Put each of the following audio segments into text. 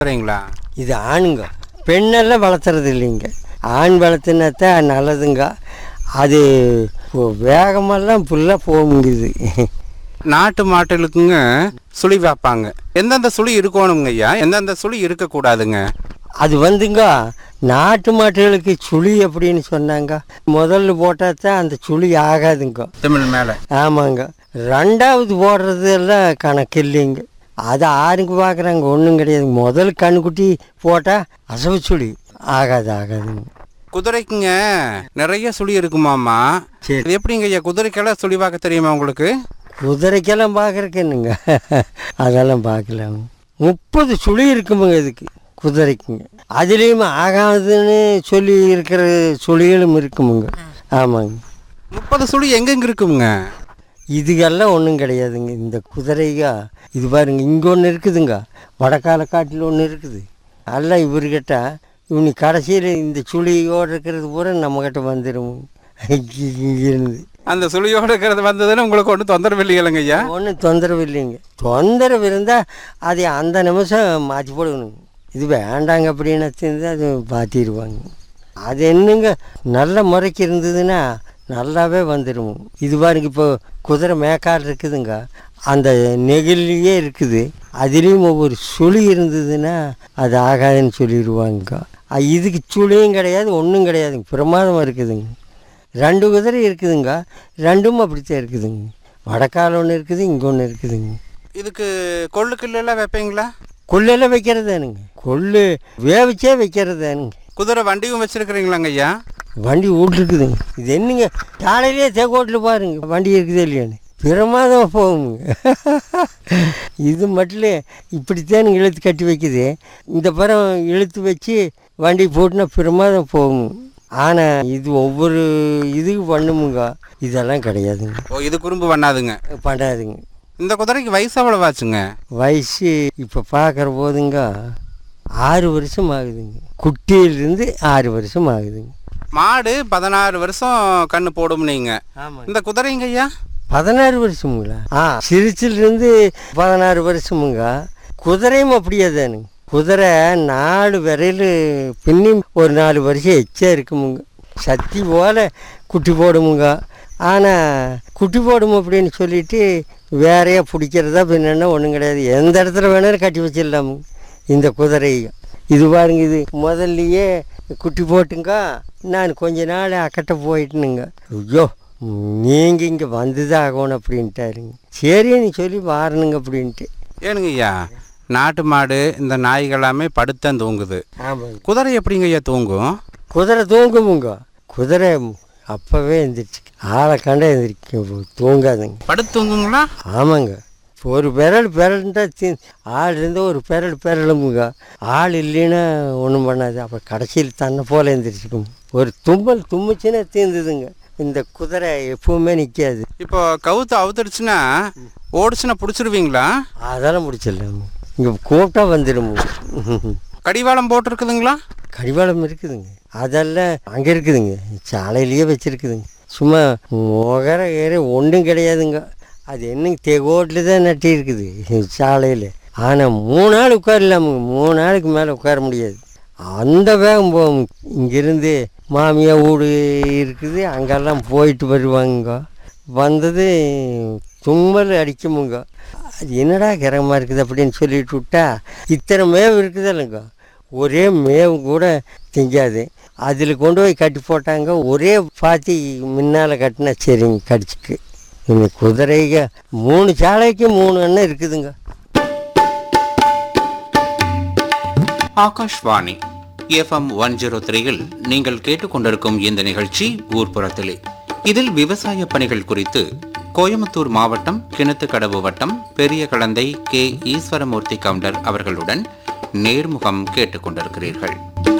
சரிங்களா இது ஆணுங்க பெண்ணெல்லாம் வளர்த்துறது இல்லைங்க ஆண் வளர்த்துனாத்தான் நல்லதுங்க அது இப்போ வேகமெல்லாம் ஃபுல்லாக போக முடியுது நாட்டு மாட்டுகளுக்குங்க சுழி வைப்பாங்க எந்தெந்த சுழி இருக்கணுங்க ஐயா எந்தெந்த சுழி இருக்கக்கூடாதுங்க அது வந்துங்க நாட்டு மாட்டுகளுக்கு சுழி அப்படின்னு சொன்னாங்க முதல்ல போட்டால் தான் அந்த சுழி ஆகாதுங்க தமிழ் மேலே ஆமாங்க ரெண்டாவது போடுறது எல்லாம் கணக்கு இல்லைங்க அது ஆறுங்க பார்க்குறாங்க ஒன்றும் கிடையாது முதல் கண்ணுக்குட்டி போட்டால் அசவு சுழி ஆகாது ஆகாதுங்க குதிரைக்குங்க நிறைய சுழி இருக்குமாமா சரி. இது எப்படிங்க ஐயா குதிரைக்கெல்லாம் சுழி பார்க்க தெரியுமா உங்களுக்கு குதிரைக்கெல்லாம் பார்க்குறக்குன்னுங்க அதெல்லாம் பார்க்கலாம் முப்பது சுழி இருக்குமுங்க இதுக்கு குதிரைக்குங்க அதுலேயும் ஆகாதுன்னு சொல்லி இருக்கிற சுழிகளும் இருக்குமுங்க ஆமாங்க முப்பது சுழி எங்கெங்க இருக்குங்க இதுக்கெல்லாம் ஒன்றும் கிடையாதுங்க இந்த குதிரைங்க இது பாருங்க இங்கே ஒன்று இருக்குதுங்க வடக்கால காட்டில் ஒன்று இருக்குது எல்லாம் இவர்கிட்ட இவனி கடைசியில் இந்த சுழியோடு இருக்கிறது பூரா நம்மக்கிட்ட வந்துடும் இங்கிருந்து அந்த சுழியோடு இருக்கிறது வந்ததுன்னு உங்களுக்கு ஒன்றும் தொந்தரவு இல்லைங்க ஐயா ஒன்றும் தொந்தரவு இல்லைங்க தொந்தரவு இருந்தால் அதை அந்த நிமிஷம் மாற்றி போடணுங்க இது வேண்டாங்க அப்படின்னு தெரிஞ்சு அது மாற்றிடுவாங்க அது என்னங்க நல்ல முறைக்கு இருந்ததுன்னா நல்லாவே வந்துடும் இது பாருங்க இப்போ குதிரை மேக்கால் இருக்குதுங்க அந்த நெகிழியே இருக்குது அதுலேயும் ஒவ்வொரு சுழி இருந்ததுன்னா அது ஆகாதுன்னு சொல்லிடுவாங்க அ- இதுக்கு சுழியும் கிடையாது ஒன்றும் கிடையாதுங்க பிரமாதமாக இருக்குதுங்க ரெண்டு குதிரை இருக்குதுங்க ரெண்டும் அப்படித்தான் இருக்குதுங்க வடக்கால் ஒன்று இருக்குது இங்கே ஒன்று இருக்குதுங்க இதுக்கு கொள்ளு கில்லெல்லாம் வைப்பீங்களா கொள்ளையில் வைக்கிறதானுங்க கொள்ளு வேவிச்சே வைக்கிறதானுங்க குதிரை வண்டியும் வச்சிருக்கிறீங்களாங்க ஐயா வண்டி வீட்டுருக்குதுங்க இது என்னங்க காலையிலேயே தேக்கோட்டில் பாருங்க வண்டி இருக்குது இல்லையான்னு பிரமாதம் போகுங்க இது மட்டும் இப்படித்தான் இழுத்து கட்டி வைக்குது இந்த பரம் இழுத்து வச்சு வண்டி போட்டுனா பிரமாதம் போகும் ஆனால் இது ஒவ்வொரு இதுக்கு பண்ணுமுங்க இதெல்லாம் கிடையாதுங்க ஓ இது குறும்பு பண்ணாதுங்க பண்ணாதுங்க இந்த குதிரைக்கு வயசு எவ்வளவு ஆச்சுங்க வயசு இப்போ பார்க்குற போதுங்க ஆறு வருஷம் ஆகுதுங்க குட்டியிலிருந்து ஆறு வருஷம் ஆகுதுங்க மாடு பதினாறு வருஷம் கண்ணு போடும் நீங்க ஆமாங்க இந்த குதிரைங்க ஐயா பதினாறு வருஷமுங்களா ஆ சிரிச்சிலிருந்து பதினாறு வருஷமுங்க குதிரையும் அப்படியே தானுங்க குதிரை நாலு விரையில் பின்னி ஒரு நாலு வருஷம் எச்சா இருக்குமுங்க சத்தி போல குட்டி போடுமுங்க ஆனால் குட்டி போடும் அப்படின்னு சொல்லிட்டு வேறையாக பிடிக்கிறதா பின்னா ஒன்றும் கிடையாது எந்த இடத்துல வேணாலும் கட்டி வச்சிடலாமுங்க இந்த குதிரையும் இது பாருங்க இது முதல்லையே குட்டி போட்டுங்க நான் கொஞ்ச நாள் அக்கட்ட போயிட்டுனுங்க ஐயோ நீங்கள் இங்கே வந்துதான் ஆகணும் அப்படின்ட்டாருங்க சரின்னு சொல்லி வாரணுங்க அப்படின்ட்டு ஏனுங்க ஐயா நாட்டு மாடு இந்த நாய்கள் எல்லாமே படுத்தான் தூங்குது ஆமாங்க குதிரை எப்படிங்க ஐயா தூங்கும் குதிரை தூங்குமுங்க குதிரை அப்போவே எந்திரிச்சு ஆளை கண்ட எந்திரிக்க தூங்காதுங்க படுத்து தூங்குங்களா ஆமாங்க இப்போ ஒரு பெரல் பெரல்ண்டா தீ ஆள் இருந்தால் ஒரு பெரல் பெரலுமுங்க ஆள் இல்லைன்னா ஒன்றும் பண்ணாது அப்புறம் கடைசியில் தன்னை போல எந்திரிச்சுக்கும் ஒரு தும்மல் தும்முச்சுன்னா தீர்ந்துதுங்க இந்த குதிரை எப்பவுமே நிற்காது இப்போ கவுத்து அவுத்துடுச்சுன்னா ஓடிச்சுன்னா பிடிச்சிருவீங்களா அதெல்லாம் முடிச்சிடலாம் இங்கே கூப்பிட்டா வந்துடும் கடிவாளம் போட்டிருக்குதுங்களா கடிவாளம் இருக்குதுங்க அதெல்லாம் அங்கே இருக்குதுங்க சாலையிலேயே வச்சுருக்குதுங்க சும்மா முகர ஏற ஒன்றும் கிடையாதுங்க அது என்னங்க தெகோட்டில் தான் நட்டி இருக்குது சாலையில் ஆனால் மூணு நாள் உட்காரலாமுங்க மூணு நாளுக்கு மேலே உட்கார முடியாது அந்த வேகம் போகும் இங்கேருந்து மாமியா வீடு இருக்குது அங்கெல்லாம் போயிட்டு வருவாங்க வந்தது தும்மல் அடிக்குமுங்க அது என்னடா கிரகமாக இருக்குது அப்படின்னு சொல்லிட்டு விட்டா இத்தனை மேவு இருக்குது இல்லைங்க ஒரே மேவு கூட திங்காது அதில் கொண்டு போய் கட்டி போட்டாங்க ஒரே பாத்தி முன்னால் கட்டினா சரிங்க கடிச்சிக்கு இந்த குதிரைங்க மூணு சாலைக்கு மூணு எண்ணெய் இருக்குதுங்க ஆகாஷ்வாணி எஃப்எம் ஒன் ஜீரோ த்ரீயில் நீங்கள் கேட்டுக்கொண்டிருக்கும் இந்த நிகழ்ச்சி ஊர்ப்புறத்திலே இதில் விவசாய பணிகள் குறித்து கோயமுத்தூர் மாவட்டம் கிணத்துக்கடவு வட்டம் பெரிய கலந்தை கே ஈஸ்வரமூர்த்தி கவுண்டர் அவர்களுடன் நேர்முகம் கேட்டுக்கொண்டிருக்கிறீர்கள்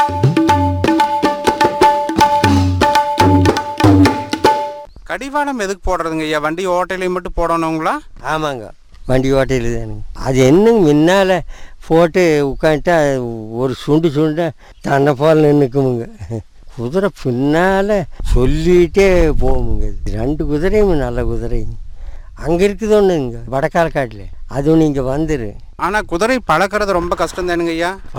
கடிவாளம் எதுக்கு போடுறதுங்க ஐயா வண்டி ஓட்டையிலையும் மட்டும் போடணுங்களா ஆமாங்க வண்டி ஓட்டையில் தானுங்க அது என்னங்க முன்னால் போட்டு உட்காந்துட்டா ஒரு சுண்டு சுண்ட தன்னை போல் நின்றுக்குமுங்க குதிரை பின்னால் சொல்லிகிட்டே போகுமுங்க இது ரெண்டு குதிரையும் நல்ல குதிரைங்க அங்கே இருக்குது ஒன்றுங்க வடக்காலக்காட்டில் அது ஒன்று இங்கே வந்துரு ஆனால் குதிரை பழக்கிறது ரொம்ப கஷ்டம் தானுங்க ஐயா